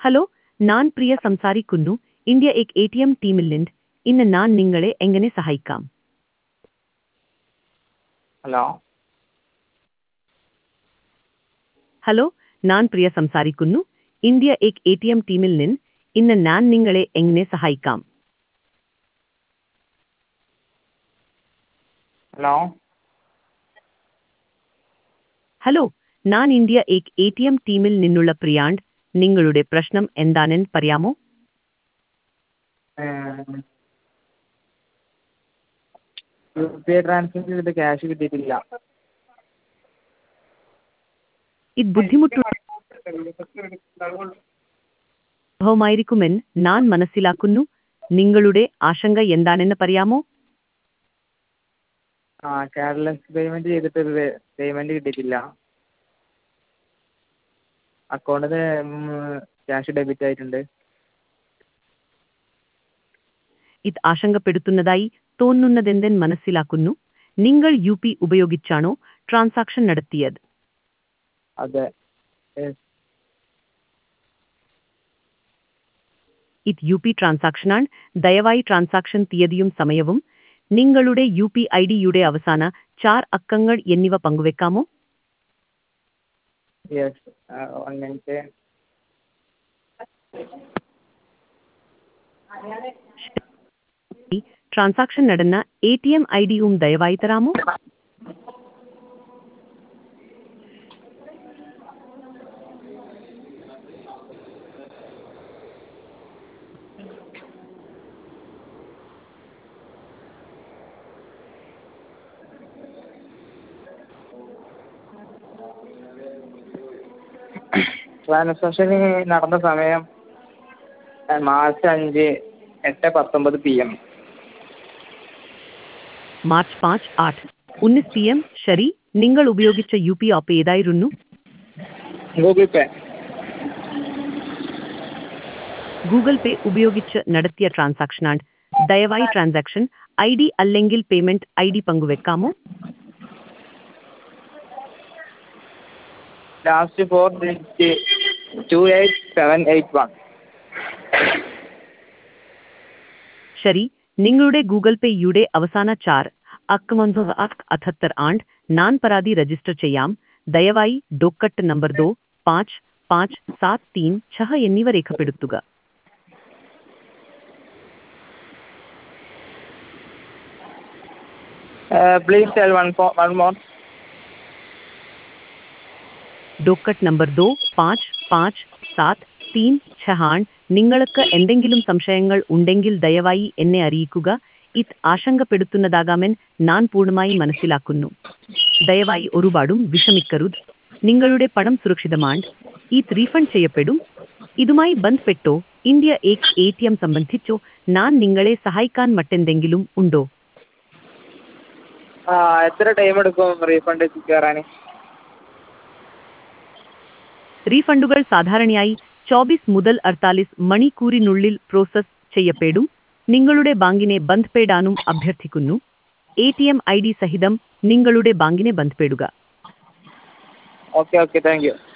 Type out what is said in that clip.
Hello ഞാൻ പ്രിയ സംസാരിക്കുന്നു India Ek A T M ടീമിൽ നിന്ന് ഇന്ന് ഞാൻ നിങ്ങളെ എങ്ങനെ സഹായിക്കാം ഹലോ ഹലോ ഞാൻ പ്രിയ സംസാരിക്കുന്നു India Ek A T M ടീമിൽ നിന്ന് ഇന്ന് ഞാൻ നിങ്ങളെ എങ്ങനെ സഹായിക്കാം ഹലോ ഹലോ ഞാൻ India Ek A T M ടീമിൽ നിന്നുള്ള പ്രിയാണ്ട് നിങ്ങളുടെ പ്രശ്നം എന്താണെന്ന് പറയാമോ യു പി ഐ ട്രാൻസ്ഫർ ചെയ്തിട്ട് ക്യാഷ് കിട്ടിയിട്ടില്ല ഇത് ബുദ്ധിമുട്ടുള്ളതായിരിക്കുമെന്ന് ഞാൻ മനസ്സിലാക്കുന്നു നിങ്ങളുടെ ആശങ്ക എന്താണെന്ന് പറയാമോ ആ ക്യാഷ്ലെസ് പേയ്മെൻറ്റ് ചെയ്തിട്ട് പേയ്മെൻറ്റ് കിട്ടിയിട്ടില്ല അക്കൗണ്ടിൽ നിന്ന് ക്യാഷ് ഡെബിറ്റ് ആയിട്ടുണ്ട് ഇത് ആശങ്കപ്പെടുത്തുന്നതായി തോന്നുന്നതെന്തെന്ന് മനസ്സിലാക്കുന്നു നിങ്ങൾ യു പി ഉപയോഗിച്ചാണോ ട്രാൻസാക്ഷൻ നടത്തിയത് അതെ Yes. ഇത് യു പി ട്രാൻസാക്ഷനാണ് ദയവായി ട്രാൻസാക്ഷൻ തീയതിയും സമയവും നിങ്ങളുടെ യു പി ഐ ഡിയുടെ അവസാന ചാർ അക്കങ്ങൾ എന്നിവ പങ്കുവെക്കാമോ യെസ് വൺ മിനിറ്റ് ഈ ട്രാൻസാക്ഷൻ നടന്ന എ ടി എം ഐ ഡിയും ദയവായി തരാമോ ട്രാൻസാക്ഷൻ നടന്ന സമയം മാർച്ച് അഞ്ച് എട്ട് പത്തൊമ്പത് പി എം മാർച്ച് പാഞ്ച് ആട്ട് ഉന്നിസ് പി എം ശരി നിങ്ങൾ ഉപയോഗിച്ച യു പി ആപ്പ് ഏതായിരുന്നു ഗൂഗിൾ പേ ഗൂഗിൾ പേ ഉപയോഗിച്ച് നടത്തിയ ട്രാൻസാക്ഷനാണ് ദയവായി ട്രാൻസാക്ഷൻ ഐ ഡി അല്ലെങ്കിൽ പേയ്മെന്റ് ഐ ഡി പങ്കുവെക്കാമോ last four digit two eight seven eight one ശരി നിങ്ങളുടെ ഗൂഗിൾ പേയുടെ അവസാന ചാർ അക്കമൊൻപത് അക്ക് അഥത്തർ ആണ്ട് ഞാൻ പരാതി രജിസ്റ്റർ ചെയ്യാം ദയവായി ഡോക്കട്ട് നമ്പർ ദോ പാഞ്ച് പാഞ്ച് സാത് തീൻ ഛഹ എന്നിവ രേഖപ്പെടുത്തുക please tell one four one more docket number ദോ പാഞ്ച് പാഞ്ച് സാത് തീൻ ഛഹാൺ നിങ്ങൾക്ക് എന്തെങ്കിലും സംശയങ്ങൾ ഉണ്ടെങ്കിൽ ദയവായി എന്നെ അറിയിക്കുക ഇത് ആശങ്കപ്പെടുത്തുന്നതാകാമെന്ന് ഞാൻ പൂർണ്ണമായി മനസ്സിലാക്കുന്നു ദയവായി ഒരുപാടും വിഷമിക്കരുത് നിങ്ങളുടെ പണം സുരക്ഷിതമാണ് ഇത് റീഫണ്ട് ചെയ്യപ്പെടും ഇതുമായി ബന്ധപ്പെട്ടോ India Ek A T M സംബന്ധിച്ചോ ഞാൻ നിങ്ങളെ സഹായിക്കാൻ മറ്റെന്തെങ്കിലും ഉണ്ടോ ആ എത്ര ടൈം എടുക്കും റീഫണ്ട് കയറാൻ റീഫണ്ടുകൾ സാധാരണയായി ചോബീസ് മുതൽ അർത്താലിസ് മണിക്കൂറിനുള്ളിൽ പ്രോസസ് ചെയ്യപ്പെടും നിങ്ങളുടെ ബാങ്കിനെ ബന്ധപ്പെടാനും അഭ്യർത്ഥിക്കുന്നു A T M I D സഹിതം നിങ്ങളുടെ ബാങ്കിനെ ബന്ധപ്പെടുക ഓക്കെ ഓക്കെ താങ്ക് യു